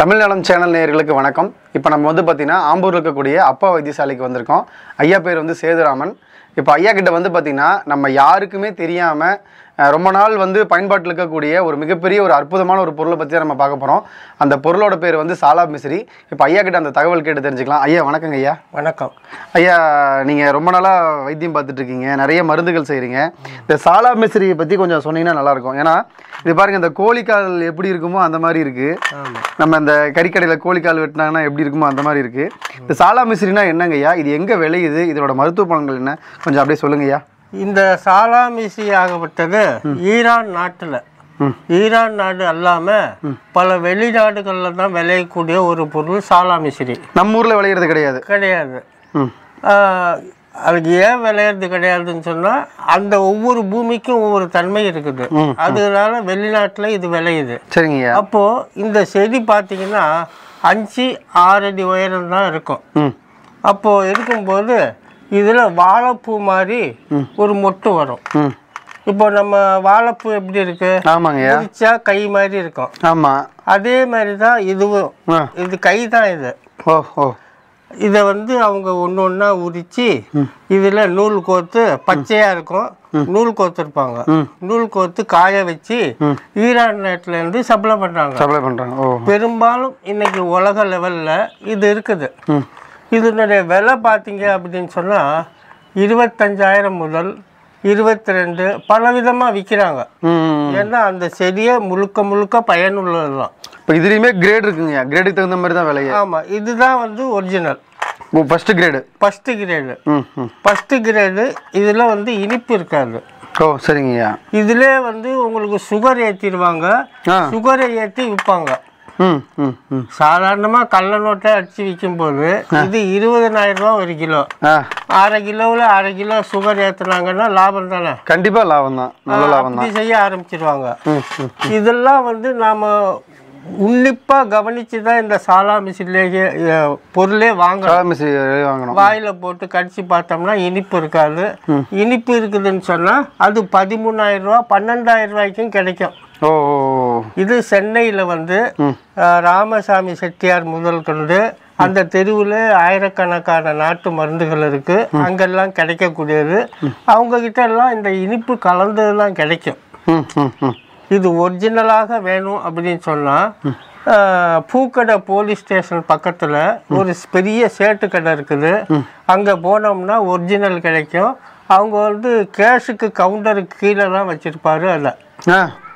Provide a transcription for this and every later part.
தமிழ்நலம் channel நேயர்களுக்கு வணக்கம் இப்போ நம்ம வந்து பார்த்தீங்கன்னா ஆம்பூரில் இருக்கக்கூடிய அப்பா வைத்தியசாலைக்கு வந்திருக்கோம் ஐயா பேர் வந்து சேதுராமன் இப்போ ஐயா கிட்ட வந்து பார்த்தீங்கன்னா நம்ம யாருக்குமே தெரியாமல் ரொம்ப நாள் வந்து பயன்பாட்டில் இருக்கக்கூடிய ஒரு மிகப்பெரிய ஒரு அற்புதமான ஒரு பொருளை பற்றி தான் நம்ம பார்க்க போகிறோம் அந்த பொருளோட பேர் வந்து சாலா மிஸ்ரி இப்போ ஐயா கிட்ட அந்த தகவல் கேட்டு தெரிஞ்சுக்கலாம் ஐயா வணக்கங்க ஐயா வணக்கம் ஐயா நீங்கள் ரொம்ப நாளாக வைத்தியம் பார்த்துட்டு இருக்கீங்க நிறைய மருந்துகள் செய்கிறீங்க இந்த சாலா மிஸ்ரியை பற்றி கொஞ்சம் சொன்னீங்கன்னா நல்லாயிருக்கும் ஏன்னா இது பாருங்க இந்த கோழிக்கால் எப்படி இருக்குமோ அந்த மாதிரி இருக்குது ஆமாம் நம்ம இந்த கறிக்கடையில் கோழிக்கால் வெட்டினாங்கன்னா எப்படி இருக்குமோ அந்த மாதிரி இருக்குது இந்த சாலா மிஸ்ரினா என்னங்க ஐயா இது எங்கே விளையுது இதோட மருத்துவ பலன்கள் என்ன கொஞ்சம் அப்படியே சொல்லுங்க ஐயா இந்த சாலாமிசி ஆகப்பட்டது ஈரான் நாட்டில் ம். ஈரான் நாடு அல்லாமல் பல வெளிநாடுகளில் தான் விளையக்கூடிய ஒரு பொருள் சாலாமிசிறி நம்ம ஊரில் விளையிறது கிடையாது கிடையாது ம் ஆஹ், அதுக்கு ஏன் விளையிறது கிடையாதுன்னு சொன்னால் அந்த ஒவ்வொரு பூமிக்கும் ஒவ்வொரு தன்மை இருக்குது ம், அதனால வெளிநாட்டில் இது விளையுது சரிங்க ஐயா அப்போது இந்த செடி பார்த்தீங்கன்னா அஞ்சு ஆறு அடி உயரம் தான் இருக்கும் ம் அப்போது இருக்கும்போது இதில் வாழைப்பூ மாதிரி ஒரு மொட்டு வரும் ம் இப்போ நம்ம வாழைப்பூ எப்படி இருக்கு ஆமாங்க ஐயா பிடிச்சா கை மாதிரி இருக்கும் ஆமாம் அதே மாதிரி தான் இதுவும் ஆ இது கை தான் இது ஓ ஓ இதை வந்து அவங்க ஒன்று ஒன்றா உரித்து இதில் நூல் கோர்த்து பச்சையாக இருக்கும் நூல் கோர்த்துருப்பாங்க ம். நூல் கோர்த்து காய வச்சு ஈரான் நாட்டிலேருந்து சப்ளை பண்ணுறாங்க சப்ளை பண்ணுறாங்க ஓ பெரும்பாலும் இன்னைக்கு உலக லெவலில் இது இருக்குது ம் இதனுடைய விலை பார்த்தீங்க அப்படின்னு சொன்னால் இருபத்தஞ்சாயிரம் முதல் இருபத்தி ரெண்டு பலவிதமாக விற்கிறாங்க ம் ஏன்னா அந்த செடியே முழுக்க முழுக்க பயனுள்ளது தான் இப்போ இதுலேயுமே கிரேட் இருக்குங்க கிரேடுக்கு தகுந்த மாதிரி தான் விலையே ஆமாம் இதுதான் வந்து ஒரிஜினல் ஓ ஃபஸ்ட்டு கிரேடு ஃபஸ்ட்டு கிரேடு ம் ம் ஃபஸ்ட்டு கிரேடு இதில் வந்து இனிப்பு இருக்காது ஓ சரிங்க ஐயா இதிலே வந்து உங்களுக்கு சுகர் ஏற்றிடுவாங்க ஆ சுகரை ஏற்றி விற்பாங்க ம் ம் ம் சாதாரணமாக கள்ள நோட்டை அடித்து விற்கும்போது இது இருபதனாயிரம் ரூபா ஒரு கிலோ ஆ அரை கிலோவில் அரை கிலோ சுகர் ஏற்றுனாங்கன்னா லாபம் தானே கண்டிப்பாக லாபம் தான் நல்ல லாபம் தான் அப்படி செய்ய ஆரம்பிச்சிருவாங்க ம் ம் இதெல்லாம் வந்து நாம் உன்னிப்பாக கவனித்து தான் இந்த சாலா மிஷின்லேயே பொருளே வாங்கணும் சாலா மிஸ்ரி வாங்கணும் வாயில் போட்டு கடிச்சு பார்த்தோம்னா இனிப்பு இருக்காது இனிப்பு இருக்குதுன்னு சொன்னால் அது பதிமூணாயிரம் ரூபா பன்னெண்டாயிரம் ரூபாய்க்கும் கிடைக்கும் ஓ ஓ ஓ. இது சென்னையில் வந்து ம். அஹ், ராமசாமி செட்டியார் முதல் கொண்டு அந்த தெருவில் ஆயிரக்கணக்கான நாட்டு மருந்துகள் இருக்கு அங்கெல்லாம் கிடைக்கக்கூடியது அவங்க கிட்ட எல்லாம் இந்த இனிப்பு கலந்தது தான் கிடைக்கும் ம் ம் ம் இது ஒரிஜினலாக வேணும் அப்படின்னு சொன்னால் பூக்கடை போலீஸ் ஸ்டேஷன் பக்கத்தில் ஒரு பெரிய சேட்டு கடை இருக்குது அங்கே போனோம்னா ஒரிஜினல் கிடைக்கும் அவங்க வந்து கேஷுக்கு கவுண்டருக்கு கீழே தான் வச்சுருப்பாரு அதை ஆ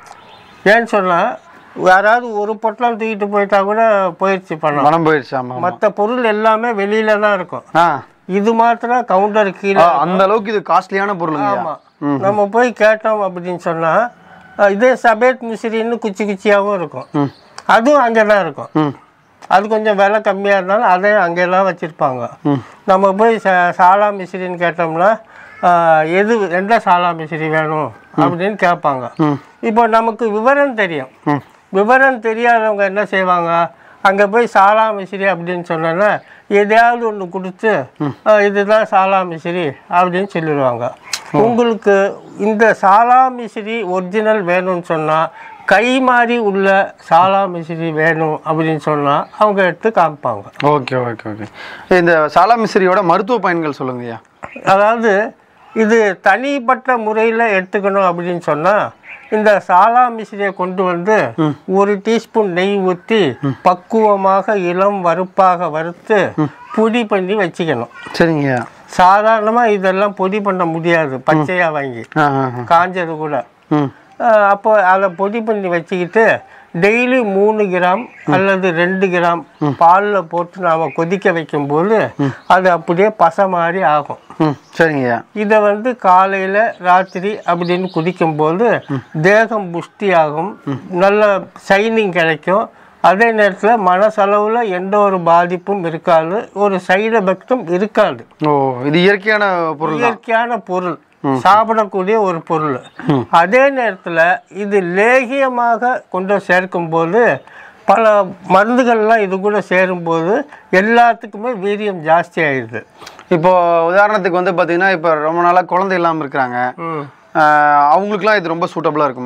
ஏன்னு சொன்னால் யாராவது ஒரு பொட்டலம் தூக்கிட்டு போயிட்டா கூட போயிடுச்சு பணம் மனம் போயிடுச்சு ஆமாம் மற்ற பொருள் எல்லாமே வெளியில தான் இருக்கும் ஆ இது மாத்திரம் கவுண்டர் ஆ, கீழே அந்த அளவுக்கு இது காஸ்ட்லியான பொருளுங்க ஆமாம் நம்ம போய் கேட்டோம் அப்படின்னு சொன்னால் இதே சபேத் மிஸ்ரின்னு குச்சி குச்சியாகவும் இருக்கும் ம் அதுவும் அங்கே தான் இருக்கும் ம் அது கொஞ்சம் விலை கம்மியாக இருந்தாலும் அதையும் அங்கே தான் வச்சுருப்பாங்க ம் நம்ம போய் ச சாலா மிஸ்ரின்னு கேட்டோம்னா ஆ, எது எந்த சாலா மிஸ்ரி வேணும் அப்படின்னு கேட்பாங்க ம் இப்போ நமக்கு விவரம் தெரியும் ம் விவரம் தெரியாதவங்க என்ன செய்வாங்க அங்கே போய் சாலா மிஸ்ரி அப்படின்னு சொன்னோன்னா எதையாவது ஒன்று கொடுத்து "ஆ, இதுதான் சாலா மிஸ்ரி அப்படின்னு சொல்லிடுவாங்க உங்களுக்கு இந்த சாலா மிஸ்ரி ஒரிஜினல் வேணும்னு சொன்னால் கை மாதிரி உள்ள சாலா மிஸ்ரி வேணும் அப்படின்னு சொன்னால் அவங்க எடுத்து காமிப்பாங்க ஓகே ஓகே ஓகே இந்த சாலா மிஸ்ரியோட மருத்துவ பயன்கள் சொல்லுங்க ஐயா அதாவது இது தனிப்பட்ட முறையில் எடுத்துக்கணும் அப்படின்னு சொன்னால் இந்த சாலா மிஸ்ரியை கொண்டு வந்து ஒரு டீஸ்பூன் நெய் ஊற்றி பக்குவமாக இளம் வறுப்பாக வறுத்து பொடி பண்ணி வச்சுக்கணும் சரிங்க ஐயா சாதாரணமாக இதெல்லாம் பொடி பண்ண முடியாது பச்சையாக வாங்கி ஆ ஆ ஆ. காஞ்சது கூட ம் அஹ் அப்போ அதை பொடி பண்ணி வச்சுக்கிட்டு டெய்லி மூணு கிராம் அல்லது ரெண்டு கிராம் பாலில் போட்டு நாம் கொதிக்க வைக்கும்போது அது அப்படியே பசை மாதிரி ஆகும் ம் சரிங்க ஐயா இதை வந்து காலையில் ராத்திரி அப்படின்னு குடிக்கும்போது தேகம் புஷ்டியாகும் நல்ல ஷைனிங் கிடைக்கும் அதே நேரத்தில் மனசளவில் எந்த ஒரு பாதிப்பும் இருக்காது ஒரு சைடு எஃபெக்டும் இருக்காது ஓ இது இயற்கையான பொருள் தான் இயற்கையான பொருள் சாப்பிடக்கூடிய ஒரு பொருள் அதே நேரத்தில் இது லேகியமாக கொண்டு சேர்க்கும்போது பல மருந்துகள்லாம் இது கூட சேரும்போது எல்லாத்துக்குமே வீரியம் ஜாஸ்தி ஆயிடுது இப்போ உதாரணத்துக்கு வந்து பார்த்தீங்கன்னா இப்போ ரொம்ப நாளாக குழந்தை இல்லாமல் இருக்கிறாங்க ம் ஆஹ் அவங்களுக்குலாம் இது ரொம்ப சூட்டபுளாக இருக்குமா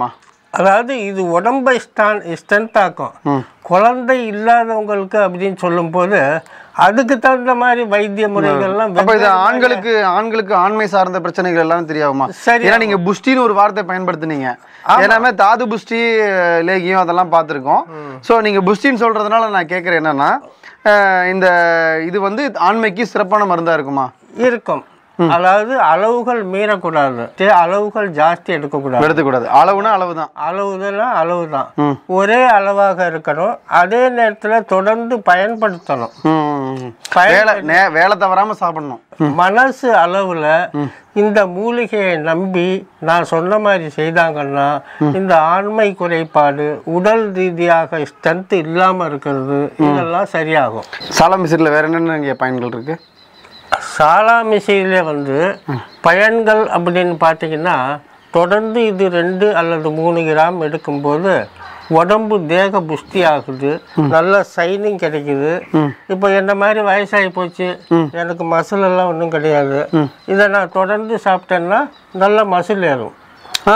அதாவது இது உடம்பை ஸ்டான் ஸ்ட்ரென்த் ஆக்கும் குழந்தை இல்லாதவங்களுக்கு அப்படின்னு சொல்லும்போது அதுக்கு தகுந்த மாதிரி வைத்திய முறைகள்லாம் அப்ப இது ஆண்களுக்கு ஆண்களுக்கு ஆண்மை சார்ந்த பிரச்சனைகள் எல்லாம் தெரியாமா சரி, ஏன்னா நீங்க புஷ்டின்னு ஒரு வார்த்தை பயன்படுத்துனீங்க ஏன்னாமே தாது புஷ்டி அஹ், லேகியம் அதெல்லாம் பார்த்துருக்கோம் ஸோ நீங்க புஷ்டின்னு சொல்றதுனால நான் கேட்குறேன் என்னன்னா அஹ், இந்த இது வந்து ஆண்மைக்கு சிறப்பான மருந்தா இருக்குமா இருக்கும் அதாவது அளவுகள் மீறக்கூடாது தே- அளவுகள் ஜாஸ்தி எடுக்கக்கூடாது எடுத்துக்கூடாது அளவுனா அளவு தான் அளவுதான் அளவு தான் ம். ஒரே அளவாக இருக்கணும் அதே நேரத்தில் தொடர்ந்து பயன்படுத்தணும் பயன் வேலை நே- வேலை தவறாம சாப்பிடணும் மனசு அளவில் இந்த மூலிகையை நம்பி நான் சொன்ன மாதிரி செய்தாங்கன்னா இந்த ஆண்மை குறைபாடு உடல் ரீதியாக ஸ்ட்ரென்த் இல்லாமல் இருக்கிறது இதெல்லாம் சரியாகும் சாலமிசிரில் வேற என்னென்ன இங்கே பயன்கள் இருக்கு சாலாமிசையில் வந்து பயன்கள் அப்படின்னு பார்த்தீங்கன்னா தொடர்ந்து இது ரெண்டு அல்லது மூணு கிராம் எடுக்கும்போது உடம்பு தேக புஷ்டி ஆகுது நல்ல சைனிங் கிடைக்குது இப்போ என்ன மாதிரி வயசாகி போச்சு எனக்கு மசில் எல்லாம் ஒன்றும் கிடையாது இதை நான் தொடர்ந்து சாப்பிட்டேன்னா நல்ல மசில் ஏறும் ஆ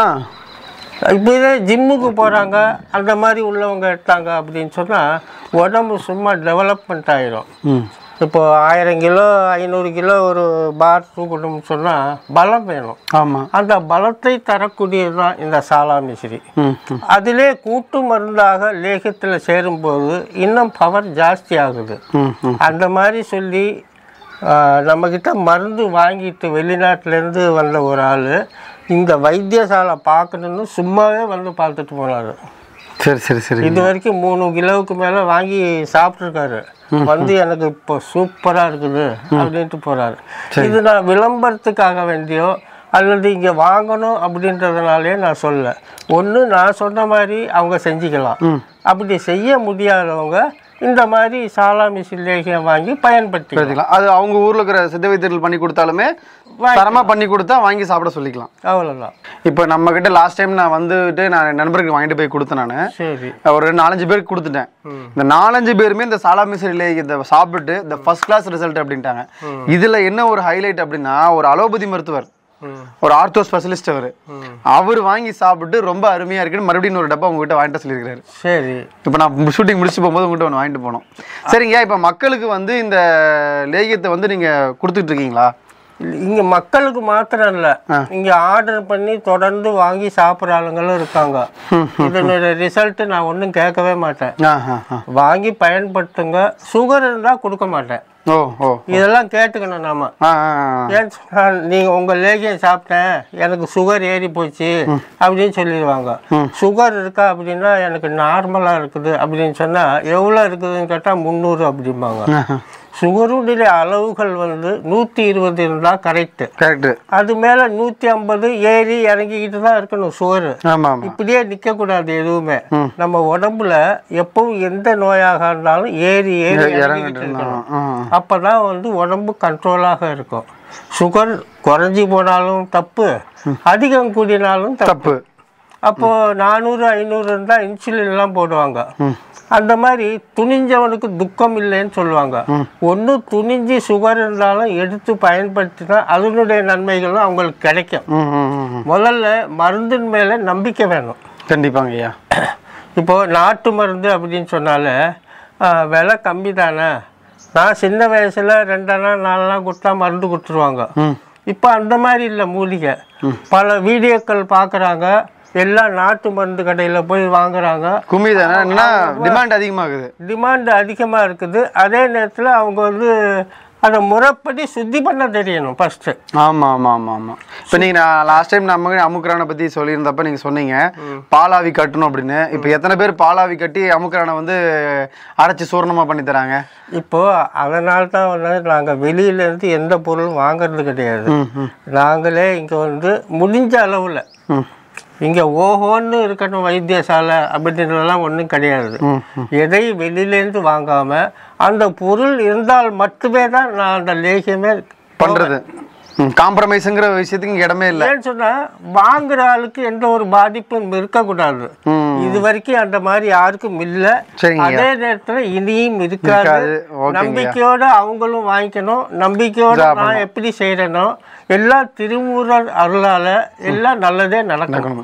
இப்போ இதே ஜிம்முக்கு போகிறாங்க அந்த மாதிரி உள்ளவங்க எடுத்தாங்க அப்படின்னு சொன்னால் உடம்பு சும்மா டெவலப்மெண்ட் ஆயிரும் ம் இப்போ ஆயிரம் கிலோ ஐநூறு கிலோ ஒரு பார் தூக்கணும்னு சொன்னால் பலம் வேணும் ஆமாம் அந்த பலத்தை தரக்கூடியது தான் இந்த சாலா மிஸ்ரி ம் ம் அதிலே கூட்டு மருந்தாக லேகத்தில் சேரும்போது இன்னும் பவர் ஜாஸ்தி ஆகுது ம் ம் அந்த மாதிரி சொல்லி ஆஹ், நம்மக்கிட்ட மருந்து வாங்கிட்டு வெளிநாட்டிலேருந்து வந்த ஒரு ஆள் இந்த வைத்தியசாலை பார்க்கணுன்னு சும்மாவே வந்து பார்த்துட்டு போனார் சரி சரி சரி இது வரைக்கும் மூணு கிலோவுக்கு மேலே வாங்கி சாப்பிட்ருக்காரு வந்து எனக்கு இப்போ சூப்பராக இருக்குது அப்படின்ட்டு போகிறாரு இது நான் விளம்பரத்துக்காக வேண்டியோ அல்லது இங்கே வாங்கணும் அப்படின்றதுனாலே நான் சொல்ல ஒன்று நான் சொன்ன மாதிரி அவங்க செஞ்சுக்கலாம் அப்படி செய்ய முடியாதவங்க இந்த மாதிரி சாலாமி சில்லேகியம் வாங்கி பயன்படுத்தி எடுத்துக்கலாம் அது அவங்க ஊர்ல இருக்கிற சித்த வைத்தியர்கள் பண்ணி கொடுத்தாலுமே வாங்கி- தரமா பண்ணி கொடுத்தா வாங்கி சாப்பிட சொல்லிக்கலாம் அவ்வளோதான் இப்போ நம்ம கிட்ட லாஸ்ட் டைம் நான் வந்துட்டு நான் என் நண்பருக்கு வாங்கிட்டு போய் கொடுத்தேன் நான் சரி ஒரு நாலஞ்சு பேருக்கு கொடுத்துட்டேன் இந்த நாலஞ்சு பேருமே இந்த சாலாமிசரிலே இதை சாப்பிட்டு இந்த ஃபர்ஸ்ட் கிளாஸ் ரிசல்ட் அப்படின்ட்டாங்க இதுல என்ன ஒரு ஹைலைட் அப்படின்னா ஒரு அலோபதி மருத்துவர் ம் ஒரு ஆர்த்தோ ஸ்பெஷலிஸ்ட் அவர் அவர் வாங்கி சாப்பிட்டு ரொம்ப அருமையா இருக்குன்னு மறுபடியும் ஒரு டப்பா உங்ககிட்ட வாங்கிட்டு வர சொல்லியிருக்காரு சரி இப்போ நான் ஷூட்டிங் முடிச்சு போகும்போது உங்கள்கிட்ட ஒன்று வாங்கிட்டு போனோம் சரிங்க இப்போ மக்களுக்கு வந்து இந்த லேகியத்தை வந்து நீங்கள் கொடுத்துட்டு இருக்கீங்களா இங்க மக்களுக்கு மாத்திரம் இல்ல இங்க ஆர்டர் பண்ணி தொடர்ந்து வாங்கி சாப்பிட்ற ஆளுங்களும் இருக்காங்க இதனோட ரிசல்ட் நான் ஒன்றும் கேட்கவே மாட்டேன் ஆ ஆ ஆ வாங்கி பயன்படுத்துங்க சுகர் இருந்தா கொடுக்க மாட்டேன் ஓ ஓ இதெல்லாம் கேட்டுக்கணும் நாம ஆ ஆ ஆ. ஏன் சொன்னா, நீங்க உங்க லேகியம் சாப்பிட்டேன் எனக்கு சுகர் ஏறி போச்சு அப்படின்னு சொல்லிடுவாங்க சுகர் இருக்கா அப்படின்னா எனக்கு நார்மலா இருக்குது அப்படின்னு சொன்னா எவ்வளவு இருக்குதுன்னு கேட்டா முந்நூறு அப்படிம்பாங்க சுகருடைய அளவுகள் வந்து நூற்றி இருபது இருந்தால் கரெக்டு கரெக்டு அது மேலே நூற்றி ஐம்பது ஏறி இறங்கிக்கிட்டு தான் இருக்கணும் சுகர் ஆமாம் ஆமாம் இப்படியே நிற்கக்கூடாது எதுவுமே நம்ம உடம்புல எப்பவும் எந்த நோயாக இருந்தாலும் ஏறி ஏறி இறங்கிக்கிட்டு இருக்கணும் ஆ அப்போ தான் வந்து உடம்பு கண்ட்ரோலாக இருக்கும் சுகர் குறைஞ்சி போனாலும் தப்பு அதிகம் கூடினாலும் தப்பு தப்பு அப்போ நானூறு ஐநூறு இருந்தால் இன்சுலின்லாம் போடுவாங்க அந்த மாதிரி துணிஞ்சவனுக்கு துக்கம் இல்லைன்னு சொல்லுவாங்க ஒன்று துணிஞ்சு சுகர் இருந்தாலும் எடுத்து பயன்படுத்தினா அதனுடைய நன்மைகளும் அவங்களுக்கு கிடைக்கும் ம் ம் ம், ம் முதல்ல மருந்தின் மேலே நம்பிக்கை வேணும் கண்டிப்பாங்க ஐயா இப்போ நாட்டு மருந்து அப்படின்னு சொன்னாலே ஆ, விலை கம்மி தானே நான் சின்ன வயசில் ரெண்டனா நாலனா கொடுத்தா மருந்து கொடுத்துருவாங்க ம் இப்போ அந்த மாதிரி இல்லை மூலிகை பல வீடியோக்கள் பார்க்குறாங்க எல்லாம் நாட்டு மருந்து கடையில் போய் வாங்குறாங்க கும்மி தானே என்ன டிமாண்ட் அதிகமாகுது டிமாண்ட் அதிகமாக இருக்குது அதே நேரத்தில் அவங்க வந்து அதை முறைப்படி சுத்தி பண்ண தெரியணும் ஃபஸ்ட்டு ஆமாம் ஆமாம் ஆமாம் ஆமாம் இப்போ நீங்கள் நான் லாஸ்ட் டைம் நம்ம அமுக்குரானை பற்றி சொல்லியிருந்தப்ப நீங்கள் சொன்னீங்க பாலாவி கட்டணும் அப்படின்னு இப்போ எத்தனை பேர் பாலாவி கட்டி அமுக்குரானை வந்து அரைச்சி சூரணமாக பண்ணி தராங்க இப்போது அதனால தான் வந்து நாங்கள் வெளியிலேருந்து எந்த பொருளும் வாங்குறது கிடையாது ம் ம் நாங்களே இங்கே வந்து முடிஞ்ச அளவில் ம் இங்கே ஓஹோன்னு இருக்கணும் வைத்தியசாலை அப்படின்றதெல்லாம் ஒன்றும் கிடையாது ம் எதை வெளியிலேருந்து வாங்காமல் அந்த பொருள் இருந்தால் மட்டுமே தான் நான் அந்த லேகியமே பண்ணுறது ம் காம்ப்ரமைஸுங்கிற விஷயத்துக்கு இங்க இடமே இல்லை ஏன்னு சொன்னால் வாங்குற ஆளுக்கு எந்த ஒரு பாதிப்பும் இருக்கக்கூடாது ம் இது வரைக்கும் அந்த மாதிரி யாருக்கும் இல்லை சரிங்க அதே நேரத்தில் இனியும் இருக்காது இருக்காது. ஓகேங்கய்யா. நம்பிக்கையோட அவங்களும் வாங்கிக்கணும் நம்பிக்கையோட நான் எப்படி செய்கிறேனோ எல்லா திருமூரர் அருளால எல்லாம் நல்லதே நடக்கணும் நடக்கணும்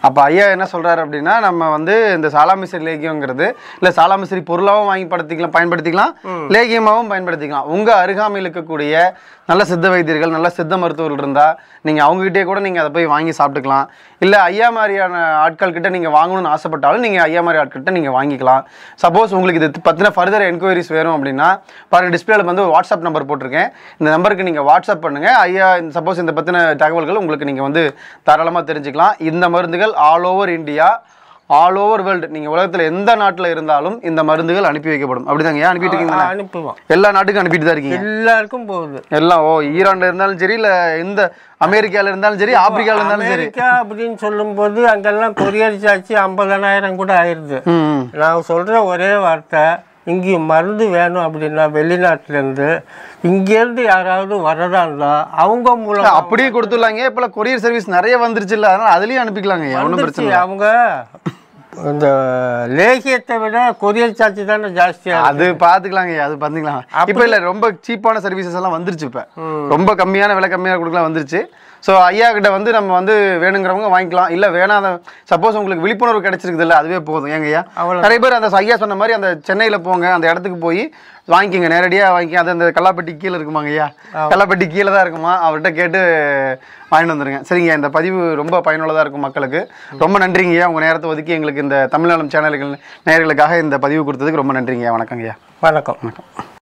அப்போ ஐயா என்ன சொல்றாரு அப்படின்னா நம்ம வந்து இந்த சாலாமிசரி லேகியங்கிறது இல்லை சாலாமிசரி பொருளாகவும் வாங்கி படுத்திக்கலாம் பயன்படுத்திக்கலாம் லேகியமாகவும் பயன்படுத்திக்கலாம் உங்கள் அருகாமையில் இருக்கக்கூடிய நல்ல சித்த வைத்தியர்கள் நல்ல சித்த மருத்துவர்கள் இருந்தால் நீங்கள் அவங்ககிட்டயே கூட நீங்கள் அதை போய் வாங்கி சாப்பிட்டுக்கலாம் இல்லை ஐயா மாதிரியான ஆட்கள் கிட்ட நீங்கள் வாங்கணும்னு ஆசைப்பட்டாலும் நீங்கள் ஐயா மாதிரி ஆட்கள்கிட்ட நீங்கள் வாங்கிக்கலாம் சப்போஸ் உங்களுக்கு இது பற்றின ஃபர்தர் என்கொயரிஸ் வேணும் அப்படின்னா பாருங்க டிஸ்பிளேல வந்து ஒரு வாட்ஸ்அப் நம்பர் போட்டிருக்கேன் இந்த நம்பருக்கு நீங்கள் வாட்ஸ்அப் பண்ணுங்கள் ஐயா சப்போஸ் இந்த பற்றின தகவல்கள் உங்களுக்கு நீங்கள் வந்து தாராளமாக தெரிஞ்சுக்கலாம் இந்த மருந்துகள் all over India all over world நீங்கள் உலகத்தில் எந்த நாட்டில் இருந்தாலும் இந்த மருந்துகள் அனுப்பி வைக்கப்படும் அப்படிதாங்க ஏன் அனுப்பிட்டு இருக்கீங்க அனுப்புவோம் எல்லா நாட்டுக்கும் அனுப்பிட்டு தான் இருக்கீங்க எல்லாருக்கும் போகுது எல்லாம் ஓ ஈரான்ல இருந்தாலும் சரி இல்லை எந்த அமெரிக்கால இருந்தாலும் சரி ஆப்பிரிக்கால இருந்தாலும் சரி அமெரிக்கா அப்படின்னு சொல்லும்போது அங்கெல்லாம் கொரியர் சார்ஜ் ஐம்பதனாயிரம் கூட ஆயிடுது ம் ம். நான் சொல்கிற ஒரே வார்த்தை இங்கே மருந்து வேணும் அப்படின்னா வெளிநாட்டிலேருந்து இங்கேருந்து யாராவது வரதா இருந்தால் அவங்க மூலம் அப்படியே கொடுத்துடலாங்க இப்போலாம் கொரியர் சர்வீஸ் நிறைய வந்துருச்சு இல்லை அதனால அதுலயும் அனுப்பிக்கலாங்க ஒன்றும் பிரச்சனை இல்லை அவங்க இந்த லேகியத்தை விட கொரியர் சார்ஜ் தானே ஜாஸ்தியாக அது பாத்துக்கலாங்க அது பாத்துக்கலாம் இப்போ இல்ல ரொம்ப சீப்பான சர்வீசஸ் எல்லாம் வந்துருச்சு இப்ப ரொம்ப கம்மியான விலை கம்மியான கொடுக்கலாம் வந்துருச்சு ஸோ ஐயா கிட்ட வந்து நம்ம வந்து வேணுங்கிறவங்க வாங்கிக்கலாம் இல்ல வேணாத சப்போஸ் உங்களுக்கு விழிப்புணர்வு கிடைச்சிருக்குது இல்ல அதுவே போதும் ஏங்க ஐயா அவ்வளவு. நிறைய பேர் அந்த ஐயா சொன்ன மாதிரி அந்த சென்னையில போங்க அந்த இடத்துக்கு போய் வாங்கிக்கோங்க நேரடியா வாங்கி அது அந்த கல்லாப்பட்டி கீழே இருக்குமாங்க ஐயா கல்லாப்பட்டி கீழே தான் இருக்குமா அவர்கிட்ட கேட்டு வாங்கிட்டு வந்துருங்க சரிங்க இந்த பதிவு ரொம்ப பயனுள்ளதா இருக்கும் மக்களுக்கு ரொம்ப நன்றிங்க ஐயா உங்க நேரத்தை ஒதுக்கி எங்களுக்கு இந்த தமிழ்நாடு சேனல்கள் நேயர்களுக்காக இந்த பதிவு கொடுத்ததுக்கு ரொம்ப நன்றிங்க ஐயா வணக்கங்க ஐயா வணக்கம்